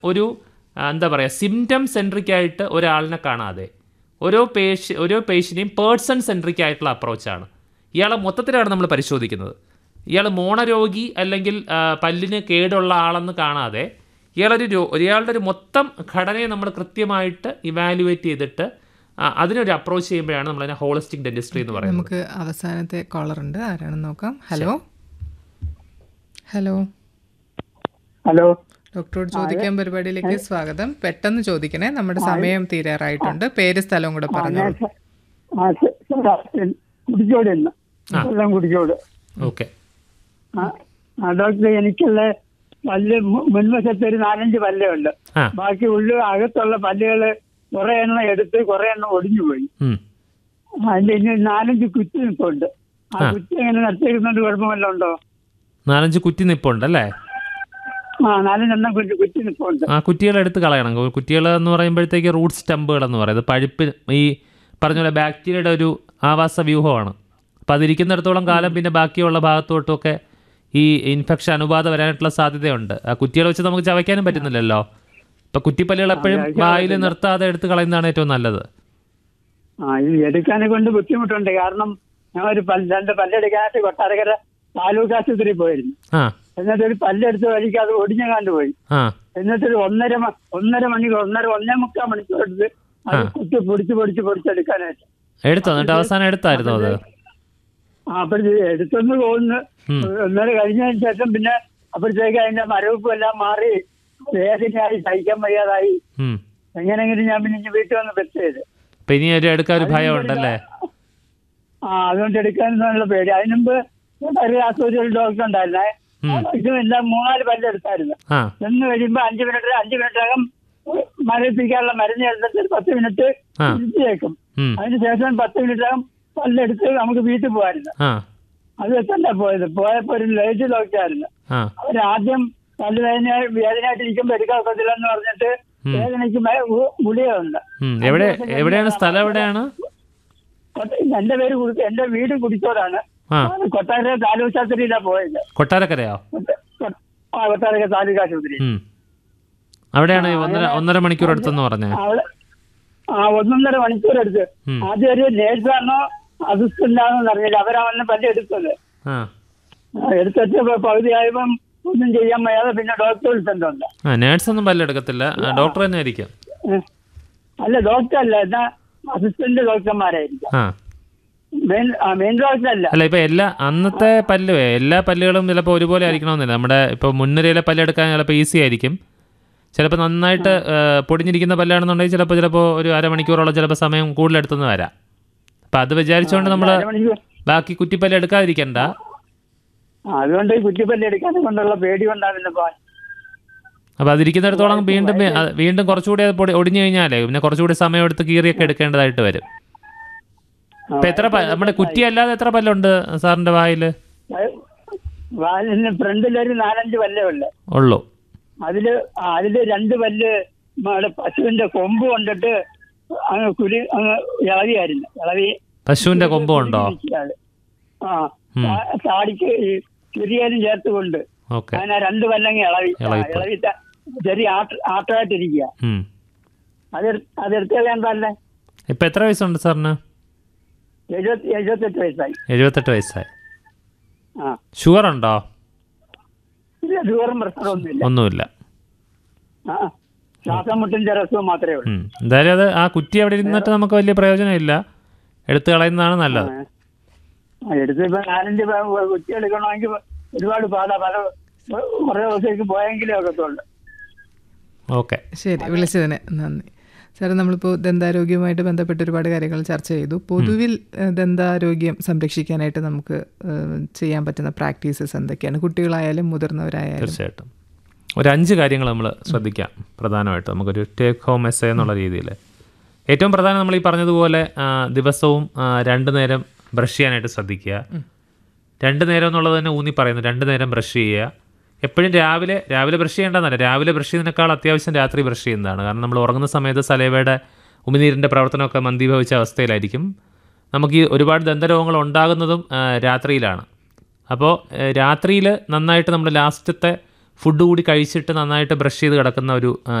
ഒരു ആ, എന്താ പറയുക സിംറ്റം സെൻട്രിക് ആയിട്ട് ഒരാളിനെ കാണാതെ ഓരോ പേഷ്യ ഓരോ പേഷ്യനെയും പേഴ്സൺ സെൻട്രിക് ആയിട്ടുള്ള അപ്രോച്ചാണ് ഇയാളെ മൊത്തത്തിലാണ് നമ്മൾ പരിശോധിക്കുന്നത് ഇയാൾ മോണരോഗി അല്ലെങ്കിൽ ആ, പല്ലിന് കേടുള്ള ആളെന്ന് കാണാതെ ഇയാളൊരു രോ ഇയാളുടെ ഒരു മൊത്തം ഘടനയെ നമ്മൾ കൃത്യമായിട്ട് ഇവാലുവേറ്റ് ചെയ്തിട്ട് ആ, അതിനൊരു അപ്രോച്ച് ചെയ്യുമ്പോഴാണ് നമ്മളതിനെ ഹോളിസ്റ്റിക് ഡെന്റിസ്ട്രി എന്ന് പറയുന്നത് നമുക്ക് അവസാനത്തെ കോളർ ഉണ്ട് ആരാണെന്ന് നോക്കാം ഹലോ ഹലോ ഹലോ ഡോക്ടറോട് ചോദിക്കാൻ പരിപാടിയിലേക്ക് സ്വാഗതം പെട്ടെന്ന് ചോദിക്കണേ നമ്മുടെ സമയം തീരാറായിട്ടുണ്ട് പേര് സ്ഥലവും കൂടെ പറഞ്ഞു ആ സ- സാർ, കുടിച്ചോട് ഇന്ന് വെള്ളം കുടിച്ചോട് ഓക്കെ ആ ആ, ഡോക്ടർ എനിക്കുള്ള പല്ല് മു- മുൻവശത്ത് ഒരു നാലഞ്ച് പല്ലേ ഉണ്ട് ആ ബാക്കി ഉള്ളു അകത്തുള്ള പല്ലുകൾ കുറെ എണ്ണം എടുത്ത് കുറെ എണ്ണം ഒടിഞ്ഞു പോയി ഉം. അതിന്റെ ഇനി നാലഞ്ച് കുറ്റി നിൽപ്പുണ്ട് ആ കുറ്റി എങ്ങനെ നിർത്തിയിരിക്കുന്നുണ്ട് കുഴപ്പമല്ല ഉണ്ടോ നാലഞ്ച് കുറ്റി നിപ്പുണ്ടല്ലേ ആ നാലഞ്ചെണ്ണം കുറ്റി കുറ്റി നിൽപ്പുണ്ട് ആ കുറ്റികൾ എടുത്ത് കളയണം കുറ്റികൾ എന്ന് പറയുമ്പോഴത്തേക്ക് റൂട്ട് സ്റ്റമ്പുകൾ എന്ന് പറയുന്നത് പഴുപ്പ് ഈ പറഞ്ഞ പോലെ ബാക്ടീരിയയുടെ ഒരു ആവാസ വ്യൂഹമാണ് അപ്പോൾ അതിരിക്കുന്നിടത്തോളം കാലം പിന്നെ ബാക്കിയുള്ള ഭാഗത്തോട്ടുമൊക്കെ ഈ ഇൻഫെക്ഷൻ അണുബാധ വരാനായിട്ടുള്ള സാധ്യതയുണ്ട് ആ കുറ്റികൾ വെച്ച് നമുക്ക് ചവയ്ക്കാനും പറ്റുന്നില്ലല്ലോ ഇപ്പം കുറ്റിപ്പല്ലുകൾ എപ്പോഴും വായിൽ നിർത്താതെ എടുത്ത് കളയുന്നതാണ് ഏറ്റവും നല്ലത് ആ ഇത് എടുക്കാനെ കൊണ്ട് ബുദ്ധിമുട്ടുണ്ട് കാരണം ഞാൻ ഒരു പല്ല് രണ്ട് പല്ലെടുക്കാനായിട്ട് കൊട്ടാരക്കര താലൂക്ക് ആശുപത്രിയിൽ പോയിരുന്നു ആ എന്നിട്ട് ഒരു പല്ലെടുത്ത് വഴിക്ക് അത് ഒടിഞ്ഞു കണ്ടുപോയി ആ എന്നിട്ടൊരു ഒന്നര മ- ഒന്നര മണിക്കൂർ ഒന്നര ഒന്നേ മുക്കാൽ മണിക്കൂർ എടുത്ത് അത് കുത്തി പൊടിച്ച് പൊടിച്ച് പൊടിച്ചെടുക്കാനായിട്ട് എടുത്തോ എന്നിട്ട് അവസാനം എടുത്തായിരുന്നോ അത് ആ അപ്പോഴത്തേക്ക് എടുത്തെന്ന് തോന്നുന്നു ഉം. ഒന്നര കഴിഞ്ഞതിന് ശേഷം പിന്നെ അപ്പോഴത്തേക്ക് അതിന്റെ മരവിപ്പും എല്ലാം മാറി വേദനയായി സഹിക്കാൻ വയ്യാതായി ഉം. എങ്ങനെയെങ്കിലും ഞാൻ പിന്നെ ഇനി വീട്ടിൽ വന്ന് ബെറ്റ് ചെയ്ത് അപ്പം ഇനി ഒരു എടുക്കാൻ ഒരു ഭയം ഉണ്ടല്ലേ ആ അതുകൊണ്ട് എടുക്കാനുള്ള പേടി അതിനുമ്പ് ഒരു ആശുപത്രിയിൽ ഡോക്ടർ ഉണ്ടായിരുന്നേ ഇതും എല്ലാം മൂന്നാല് പല്ലെടുത്തായിരുന്നു ആ ചെന്ന് കഴിയുമ്പോ അഞ്ച് മിനിറ്റ് അഞ്ച് മിനിറ്റകം മരവിപ്പിക്കാനുള്ള മരുന്ന് എടുത്തിട്ട് ഒരു പത്ത് മിനിറ്റ് ആ. ഇരുത്തിയേക്കും ഉം. അതിനുശേഷം പത്ത് മിനിറ്റകം പല്ലെടുത്ത് നമുക്ക് വീട്ടിൽ പോകായിരുന്നു ആ അത് എത്തണ്ട പോയത് പോയപ്പോ ഒരു ലേറ്റ് ഡോക്ടറായിരുന്നു ആ അവരാദ്യം പല്ല് വേദന വേദനയായിട്ട് ഇരിക്കുമ്പോ എടുക്കാൻ ഒക്കത്തില്ല എന്ന് പറഞ്ഞിട്ട് വേദനയ്ക്ക് മ- ഗു- ഗുളികയുണ്ട് ഉം. എവിടെ എവിടെയാണ് സ്ഥലം എവിടെയാണ് കൊട്ട- എന്റെ പേര് കുടി- എന്റെ വീട് കുടിച്ചോടാണ് ആ അത് കൊട്ടാരക്കര താലൂക്ക് ആശുപത്രിയിലാ പോയത് കൊട്ടാരക്കരയോ കൊട്ട- കൊ- ആ കൊട്ടാരക്കര താലൂക്ക് ആശുപത്രി ഉം. അവിടെയാണ് ഈ ഒന്നര ഒന്നര മണിക്കൂർ എടുത്തെന്ന് പറഞ്ഞേ അവിടെ ആ ഒന്നൊന്നര മണിക്കൂർ എടുത്ത് ഉം. ആദ്യം ഒരു നേഴ്സാണോ അസിസ്റ്റന്റ് ആണോ അറിയില്ല അവരാ വന്ന് പല്ല് എടുത്തത് ആ ആ, എടുത്തിട്ട് ഇപ്പൊ പകുതിയായപ്പം ഒന്നും ചെയ്യാൻ വയ്യാതെ പിന്നെ ഡോക്ടർ വിളിച്ചിട്ടുണ്ട് ആ നേഴ്സ് ഒന്നും പല്ലെടുക്കത്തില്ല ആ, ഡോക്ടർ തന്നെ ആയിരിക്കും അല്ല ഡോക്ടർ അല്ല എന്നാ അസിസ്റ്റന്റ് ഡോക്ടർമാരായിരിക്കും ആ മെയിൻ ആ, മെയിൻ ഡോക്ടർ അല്ല അല്ല ഇപ്പൊ എല്ലാ അന്നത്തെ പല്ല് എല്ലാ പല്ലുകളും ചിലപ്പോൾ ഒരുപോലെ ആയിരിക്കണമെന്നില്ല നമ്മുടെ ഇപ്പോൾ മുൻനിരയിലെ പല്ലെടുക്കാൻ ചിലപ്പോൾ ഈസി ആയിരിക്കും ചിലപ്പോൾ നന്നായിട്ട് ആ, പൊടിഞ്ഞിരിക്കുന്ന പല്ലാണെന്നുണ്ടെങ്കിൽ ചിലപ്പോൾ ചിലപ്പോൾ ഒരു അരമണിക്കൂറോളം ചിലപ്പോൾ സമയം കൂടുതലെടുത്തെന്ന് വരാം അപ്പം അത് വിചാരിച്ചുകൊണ്ട് നമ്മൾ അരമണിക്കൂർ ബാക്കി കുറ്റിപ്പല്ല് എടുക്കാതിരിക്കണ്ട ആ, അതുകൊണ്ട് ഈ കുറ്റിപ്പല്ല് എടുക്കാനെ കൊണ്ടുള്ള പേടി കൊണ്ടാണ് പിന്നെ പോകാൻ അപ്പോൾ അതിരിക്കുന്നിടത്തോളം വീണ്ടും വേ- അത് വീണ്ടും കുറച്ചുകൂടി അത് പൊടി ഒടിഞ്ഞു കഴിഞ്ഞാലേ പിന്നെ കുറച്ചുകൂടി സമയം എടുത്ത് കീറിയൊക്കെ എടുക്കേണ്ടതായിട്ട് വരും ഇപ്പം എത്ര പ- നമ്മുടെ കുറ്റി അല്ലാതെ എത്ര പല്ലുണ്ട് സാറിൻ്റെ വായിൽ വാലിന് ഫ്രണ്ടിലൊരു നാലഞ്ച് പല്ലേ ഉള്ളു ഉള്ളൂ അതില് ആ, അതില് രണ്ട് പല്ല് നമ്മുടെ പശുവിന്റെ കൊമ്പ് കൊണ്ടിട്ട് അങ്ങ് കുരി അങ്ങ് ഇളവിയായിരുന്നു ഇളവി പശുവിൻ്റെ കൊമ്പും ഉണ്ടോ ഇരിക്കുകയാണ്. ആ താ- താടിക്ക് ഈ ചുരിയാലും ചേർത്ത് കൊണ്ട് ഓക്കെ അങ്ങനെ രണ്ട് പല്ലങ്ങ് ഇളവി ആ, ഇളവിപ്പോയി. ഇളവി ത- ചെറിയ ആട്ട ആട്ടമായിട്ടിരിക്കുക ഉം. അത് അതെടുത്ത് വേണ്ടല്ലേ ഇപ്പം എത്ര വയസ്സുണ്ട് സാറിന് എഴുപത്തി എഴുപത്തെട്ട് വയസ്സായി എഴുപത്തെട്ട് വയസ്സായി ആ ഷുഗർ ഉണ്ടോ ഇല്ല ഷുഗറും പ്രശ്നമൊന്നുമില്ല ഒന്നുമില്ല ആ ശ്വാസം മുട്ടിന്റെ രസവും മാത്രമേ ഉള്ളൂ ഉം. എന്തായാലും അത് ആ കുറ്റി അവിടെ ഇരുന്നിട്ട് നമുക്ക് വലിയ പ്രയോജനമില്ല എടുത്തു കളയുന്നതാണ് നല്ലത് ആ, എടുത്ത് ഇപ്പൊ നാലഞ്ച് പ- കുറ്റി എടുക്കണമെങ്കിൽ ഒരുപാട് പാടാ പല കുറെ ദിവസത്തേക്ക് പോയെങ്കിലേ ഒക്കത്തുള്ളൂ ഓക്കെ ശരി വിളിച്ചതിന് നന്ദി സാറേ നമ്മളിപ്പോൾ ദന്താരോഗ്യവുമായിട്ട് ബന്ധപ്പെട്ട് ഒരുപാട് കാര്യങ്ങൾ ചർച്ച ചെയ്തു പൊതുവിൽ ഏഹ്, ദന്താരോഗ്യം സംരക്ഷിക്കാനായിട്ട് നമുക്ക് ഏഹ്, ചെയ്യാൻ പറ്റുന്ന പ്രാക്ടീസസ് എന്തൊക്കെയാണ് കുട്ടികളായാലും മുതിർന്നവരായാലും തീർച്ചയായിട്ടും ഒരു അഞ്ച് കാര്യങ്ങൾ നമ്മൾ ശ്രദ്ധിക്കാം പ്രധാനമായിട്ട് നമുക്കൊരു ടേക്ക് ഹോം എസ് എന്നുള്ള രീതിയിൽ ഏറ്റവും പ്രധാനം നമ്മൾ ഈ പറഞ്ഞതുപോലെ ആ, ദിവസവും ആ, രണ്ട് നേരം ബ്രഷ് ചെയ്യാനായിട്ട് ശ്രദ്ധിക്കുക രണ്ട് നേരം എന്നുള്ളത് തന്നെ ഊന്നി പറയുന്നു രണ്ട് നേരം ബ്രഷ് ചെയ്യുക എപ്പോഴും രാവിലെ രാവിലെ ബ്രഷ് ചെയ്യേണ്ടതല്ല രാവിലെ ബ്രഷ് ചെയ്യുന്നതിനേക്കാൾ അത്യാവശ്യം രാത്രി ബ്രഷ് ചെയ്യുന്നതാണ് കാരണം നമ്മൾ ഉറങ്ങുന്ന സമയത്ത് സലൈവയുടെ ഉമിനീരിൻ്റെ പ്രവർത്തനമൊക്കെ മന്ദീഭവിച്ച അവസ്ഥയിലായിരിക്കും നമുക്ക് ഈ ഒരുപാട് ദന്തരോഗങ്ങൾ ഉണ്ടാകുന്നതും ആ, രാത്രിയിലാണ് അപ്പോൾ രാത്രിയിൽ നന്നായിട്ട് നമ്മൾ ലാസ്റ്റത്തെ ഫുഡ് കൂടി കഴിച്ചിട്ട് നന്നായിട്ട് ബ്രഷ് ചെയ്ത് കിടക്കുന്ന ഒരു ആ,